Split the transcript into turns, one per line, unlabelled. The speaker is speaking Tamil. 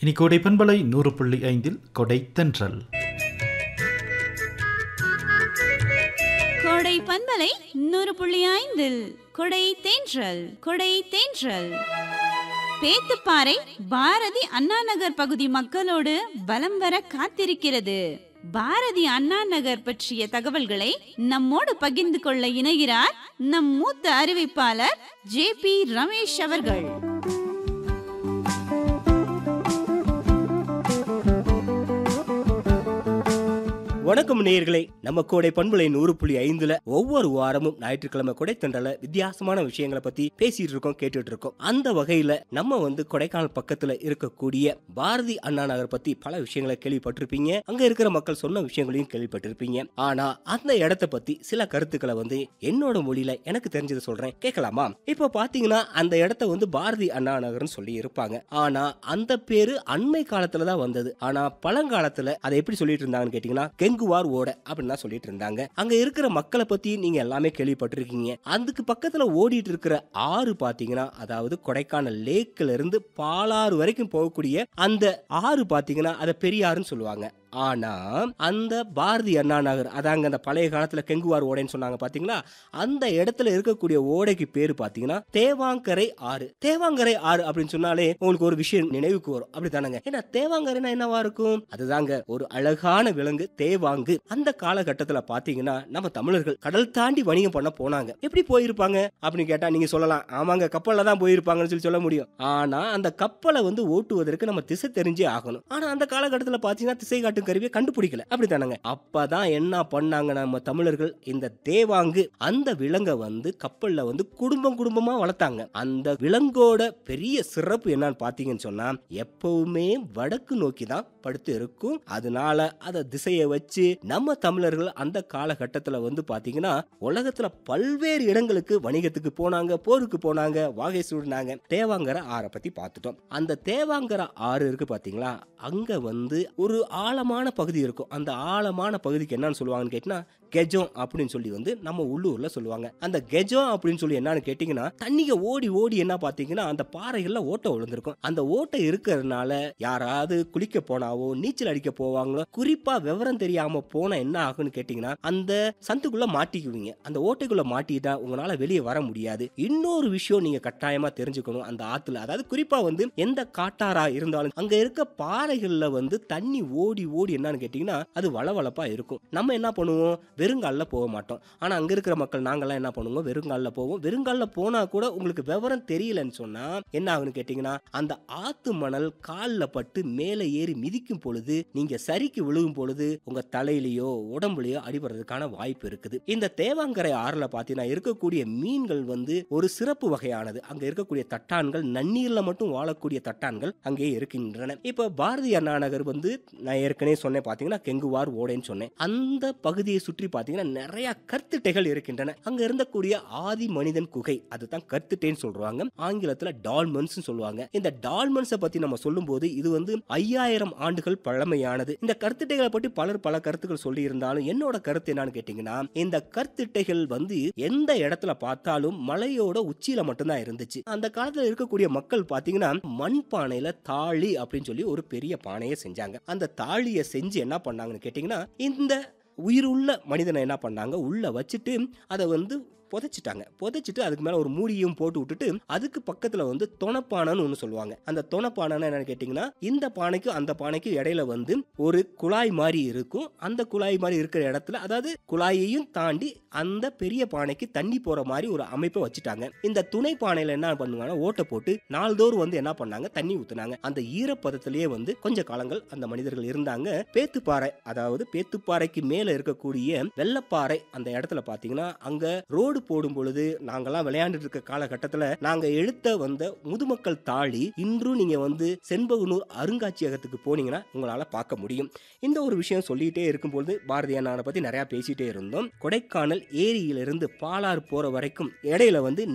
இனி கோடை பண்பலை நூறு புள்ளி ஐந்தில் கொடை தென்றல்
கோடை பண்பலை நூறு புள்ளி ஐந்தில் கொடை தேன்றல் கொடை தேன்றல் பேத்துப்பாறை பாரதி அண்ணா நகர் பகுதி மக்களோடு வலம் வர காத்திருக்கிறது பாரதி அண்ணா நகர் பற்றிய தகவல்களை நம்மோடு பகிர்ந்து கொள்ள இணைகிறார் நம் மூத்த அறிவிப்பாளர் ஜே பி ரமேஷ் அவர்கள்
வணக்கம் நேயர்களே நம்ம கோடை பண்புலை நூறு புள்ளி ஐந்துல ஒவ்வொரு வாரமும் ஞாயிற்றுக்கிழமை கொடை தண்டல வித்தியாசமான விஷயங்களை பத்தி பேசிட்டு இருக்கோம் கேட்டுட்டு இருக்கோம் அந்த வகையில நம்ம வந்து கொடைக்கானல் பக்கத்துல இருக்கக்கூடிய பாரதி அண்ணா நகர் பத்தி பல விஷயங்களை கேள்விப்பட்டிருப்பீங்க அங்க இருக்கிற மக்கள் சொன்ன விஷயங்களையும் கேள்விப்பட்டிருப்பீங்க ஆனா அந்த இடத்த பத்தி சில கருத்துக்களை வந்து என்னோட மொழியில எனக்கு தெரிஞ்சதை சொல்றேன் கேட்கலாமா இப்ப பாத்தீங்கன்னா அந்த இடத்த வந்து பாரதி அண்ணா நகர்னு சொல்லி இருப்பாங்க ஆனா அந்த பேரு அண்மை காலத்துல தான் வந்தது ஆனா பழங்காலத்துல அதை எப்படி சொல்லிட்டு இருந்தாங்கன்னு கேட்டீங்கன்னா கெங்குவார் ஓட அப்படின்னு தான் சொல்லிட்டு இருந்தாங்க அங்க இருக்கிற மக்களை பத்தி நீங்க எல்லாமே கேள்விப்பட்டிருக்கீங்க அதுக்கு பக்கத்துல ஓடிட்டு இருக்கிற ஆறு பாத்தீங்கன்னா அதாவது கொடைக்கானல் லேக்ல இருந்து பாலாறு வரைக்கும் போகக்கூடிய அந்த ஆறு பாத்தீங்கன்னா அதை பெரியாறுன்னு சொல்லுவாங்க ஆனா அந்த பாரதி அண்ணா நகர் அதாங்க அந்த பழைய காலத்துல கெங்குவார் ஓடைன்னு சொன்னாங்க பாத்தீங்களா அந்த இடத்துல இருக்கக்கூடிய ஓடைக்கு பேரு பாத்தீங்கன்னா தேவாங்கரை ஆறு தேவாங்கரை ஆறு அப்படின்னு சொன்னாலே உங்களுக்கு ஒரு விஷயம் நினைவுக்கு வரும் அப்படித்தானங்க ஏன்னா தேவாங்கரைனா என்னவா இருக்கும் அதுதாங்க ஒரு அழகான விலங்கு தேவாங்கு அந்த காலகட்டத்துல பாத்தீங்கன்னா நம்ம தமிழர்கள் கடல் தாண்டி வணிகம் பண்ண போனாங்க எப்படி போயிருப்பாங்க அப்படின்னு கேட்டா நீங்க சொல்லலாம் ஆமாங்க கப்பல்ல தான் போயிருப்பாங்கன்னு சொல்லி சொல்ல முடியும் ஆனா அந்த கப்பலை வந்து ஓட்டுவதற்கு நம்ம திசை தெரிஞ்சே ஆகணும் ஆனா அந்த காலகட்டத்துல பாத்தீங்கன்னா திசை காட்டும் கருவியை கண்டுபிடிக்கல அப்படித்தானங்க அப்பதான் என்ன பண்ணாங்க நம்ம தமிழர்கள் இந்த தேவாங்கு அந்த விலங்கை வந்து கப்பல்ல வந்து குடும்பம் குடும்பமா வளர்த்தாங்க அந்த விலங்கோட பெரிய சிறப்பு என்னன்னு பாத்தீங்கன்னு சொன்னா எப்பவுமே வடக்கு நோக்கி தான் படுத்து இருக்கும் அதனால அத திசையை வச்சு நம்ம தமிழர்கள் அந்த காலகட்டத்துல வந்து பாத்தீங்கன்னா உலகத்துல பல்வேறு இடங்களுக்கு வணிகத்துக்கு போனாங்க போருக்கு போனாங்க வாகை சூடினாங்க தேவாங்கர ஆறை பத்தி பார்த்துட்டோம் அந்த தேவாங்கர ஆறு இருக்கு பாத்தீங்களா அங்க வந்து ஒரு ஆழமான பகுதி இருக்கும் அந்த ஆழமான பகுதிக்கு என்னன்னு சொல்லுவாங்கன்னு கேட்டினா கெஜம் அப்படின்னு சொல்லி வந்து நம்ம உள்ளூர்ல சொல்லுவாங்க அந்த கெஜம் அப்படின்னு சொல்லி என்னன்னு கேட்டீங்கன்னா தண்ணிக ஓடி ஓடி என்ன பாத்தீங்கன்னா அந்த பாறைகள்ல ஓட்டை விழுந்திருக்கும் அந்த ஓட்டை இருக்கிறதுனால யாராவது குளிக்க போனாவோ நீச்சல் அடிக்க போவாங்களோ குறிப்பா விவரம் தெரியாம போனா என்ன ஆகும்னு கேட்டீங்கன்னா அந்த சந்துக்குள்ள மாட்டிக்குவீங்க அந்த ஓட்டைக்குள்ள மாட்டிட்டா உங்களால வெளியே வர முடியாது இன்னொரு விஷயம் நீங்க கட்டாயமா தெரிஞ்சுக்கணும் அந்த ஆத்துல அதாவது குறிப்பா வந்து எந்த காட்டாரா இருந்தாலும் அங்க இருக்க பாறைகள்ல வந்து தண்ணி ஓடி ஓடி என்னன்னு கேட்டீங்கன்னா அது வளவளப்பா இருக்கும் நம்ம என்ன பண்ணுவோம் வெறுங்காலில் போக மாட்டோம் ஆனா அங்க இருக்கிற மக்கள் நாங்கெல்லாம் என்ன பண்ணுவோம் வெறுங்காலில் போவோம் வெறுங்காலில் போனா கூட உங்களுக்கு விவரம் தெரியலன்னு சொன்னா என்ன ஆகுன்னு கேட்டீங்கன்னா அந்த ஆத்து மணல் காலில் பட்டு மேலே ஏறி மிதிக்கும் பொழுது நீங்க சரிக்கு விழுகும் பொழுது உங்க தலையிலயோ உடம்புலயோ அடிபடுறதுக்கான வாய்ப்பு இருக்குது இந்த தேவாங்கரை ஆறுல பாத்தீங்கன்னா இருக்கக்கூடிய மீன்கள் வந்து ஒரு சிறப்பு வகையானது அங்க இருக்கக்கூடிய தட்டான்கள் நன்னீர்ல மட்டும் வாழக்கூடிய தட்டான்கள் அங்கே இருக்கின்றன இப்ப பாரதி அண்ணா நகர் வந்து நான் ஏற்கனவே சொன்னேன் பாத்தீங்கன்னா கெங்குவார் ஓடைன்னு சொன்னேன் அந்த பகுதியை சுற்றி பாத்தீங்கன்னா நிறைய கற்திட்டைகள் இருக்கின்றன அங்க இருந்தக்கூடிய ஆதி மனிதன் குகை அதுதான் கற்திட்டைன்னு சொல்றாங்க ஆங்கிலத்துல டால்மன்ஸ் சொல்லுவாங்க இந்த டால்மன்ஸை பத்தி நம்ம சொல்லும்போது இது வந்து ஐயாயிரம் ஆண்டுகள் பழமையானது இந்த கற்திட்டைகளை பற்றி பலர் பல கருத்துக்கள் சொல்லி இருந்தாலும் என்னோட கருத்து என்னன்னு கேட்டீங்கன்னா இந்த கற்திட்டைகள் வந்து எந்த இடத்துல பார்த்தாலும் மலையோட உச்சியில மட்டும்தான் இருந்துச்சு அந்த காலத்துல இருக்கக்கூடிய மக்கள் பாத்தீங்கன்னா மண் பானையில தாழி அப்படின்னு சொல்லி ஒரு பெரிய பானையை செஞ்சாங்க அந்த தாழியை செஞ்சு என்ன பண்ணாங்கன்னு கேட்டீங்கன்னா இந்த உயிருள்ள மனிதனை என்ன பண்ணாங்க உள்ள வச்சுட்டு அதை வந்து புதைச்சிட்டாங்க புதைச்சிட்டு அதுக்கு மேல ஒரு மூடியும் போட்டு விட்டுட்டு அதுக்கு பக்கத்துல வந்து தொணப்பானைன்னு ஒன்று சொல்லுவாங்க அந்த தொணப்பானைன்னா என்னன்னு கேட்டிங்கன்னா இந்த பானைக்கும் அந்த பானைக்கும் இடையில வந்து ஒரு குழாய் மாதிரி இருக்கும் அந்த குழாய் மாதிரி இருக்கிற இடத்துல அதாவது குழாயையும் தாண்டி அந்த பெரிய பானைக்கு தண்ணி போற மாதிரி ஒரு அமைப்பை வச்சுட்டாங்க இந்த துணை பானையில என்ன பண்ணுவாங்கன்னா ஓட்டை போட்டு நாள்தோறும் வந்து என்ன பண்ணாங்க தண்ணி ஊத்துனாங்க அந்த ஈரப்பதத்திலேயே வந்து கொஞ்ச காலங்கள் அந்த மனிதர்கள் இருந்தாங்க பேத்துப்பாறை அதாவது பேத்துப்பாறைக்கு மேல இருக்கக்கூடிய வெள்ளப்பாறை அந்த இடத்துல பாத்தீங்கன்னா அங்க ரோடு போடும் பொழுது நாங்கெல்லாம் விளையாண்டுட்டு இருக்க காலகட்டத்துல நாங்க எழுத்த வந்த முதுமக்கள் தாழி இன்றும் நீங்க வந்து செண்பகனூர் அருங்காட்சியகத்துக்கு போனீங்கன்னா உங்களால பார்க்க முடியும் இந்த ஒரு விஷயம் சொல்லிட்டே இருக்கும்பொழுது பாரதிய அண்ணாவை பத்தி நிறைய பேசிட்டே இருந்தோம் கொடைக்கானல் ஏரியிலிருந்து பாலாறு போற வரைக்கும் இடையில வந்து